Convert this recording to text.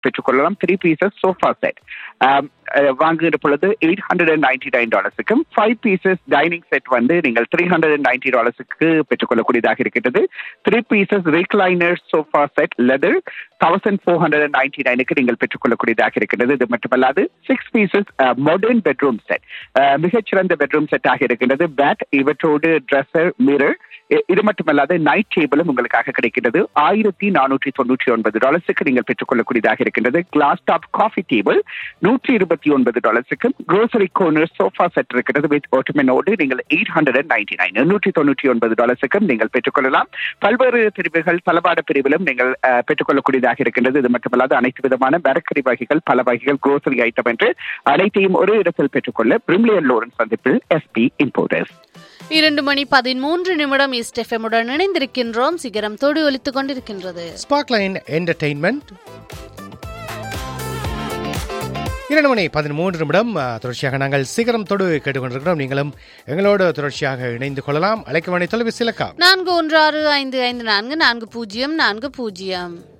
பெற்றுக்கொள்ளலாம் three pieces sofa set வாங்குகிற பொழுது eight hundred and ninety nine டாலர்ஸுக்கும் ஃபைவ் பீசஸ் டைனிங் செட் வந்து நீங்கள் த்ரீ ஹண்ட்ரட் அண்ட் நைன்டி டாலர்ஸுக்கு பெற்றுக்கொள்ளக்கூடியதாக இருக்கிறது three pieces recliner sofa set leather thousand four hundred and ninety நைனுக்கு நீங்கள் பெற்றுக்கொள்ளக்கூடியதாக இருக்கிறது இது மட்டுமல்லாது six pieces modern bedroom set மிகச்சிறந்த பெட்ரூம் செட்டாக இருக்கின்றது பேட் இவற்றோடு ட்ரெஸ்ஸர் மிரர் இது மட்டுமல்லாது நைட் டேபிளும் உங்களுக்காக கிடைக்கிறது ஆயிரத்தி நானூற்றி தொண்ணூற்றி ஒன்பது டாலர்ஸுக்கு நீங்கள் பெற்றுக்கொள்ளக்கூடியதாக இருக்கின்றது கிளாஸ் டாப் காஃபி டேபிள் நூற்றி இருபத்தி ஒன்பது டாலர்ஸுக்கும் க்ரோசரி கோர்னர் சோஃபா செட் இருக்கிறது வித் ஓட்டுமெனோடு நீங்கள் eight hundred and ninety nine நூற்றி தொண்ணூற்றி ஒன்பது டாலர்ஸுக்கும் நீங்கள் பெற்றுக்கொள்ளலாம் பல்வேறு பிரிவுகள் தளபாட பிரிவிலும் நீங்கள் அஹ், பெற்றுக்கொள்ளக்கூடியதாக இருக்கின்றது இது மட்டுமல்லாது அனைத்து விதமான பேரக்கரி வகைகள் பல வகைகள் க்ரோசரி ஐட்டம் என்று அனைத்தையும் ஒரு இடத்தில் பெற்றுக்கொள்ள பிரிமிலியர் லோரன்ஸ் சந்திப்பில் எஸ்பி இம்போர்டர்ஸ் இரண்டு மணி பதிமூன்று நிமிடம் ஈஸ்ட் எஃப்எம்முடன் இணைந்திருக்கின்றோம் சிகரம் தொடு ஒலித்துக் கொண்டிருக்கின்றது ஸ்பார்க்லைன் என்டர்டெயின்மெண்ட் இரண்டு மணி பதிமூன்று நிமிடம் அஹ், தொடர்ச்சியாக நாங்கள் சிகரம் தொடு கேட்டுக்கொண்டிருக்கிறோம் நீங்களும் எங்களோடு தொடர்ச்சியாக இணைந்து கொள்ளலாம் அழைக்க வேண்டிய தொலைபேசி இலக்கம் நான்கு ஒன்று ஆறு ஐந்து ஐந்து நான்கு நான்கு பூஜ்ஜியம் நான்கு பூஜ்ஜியம்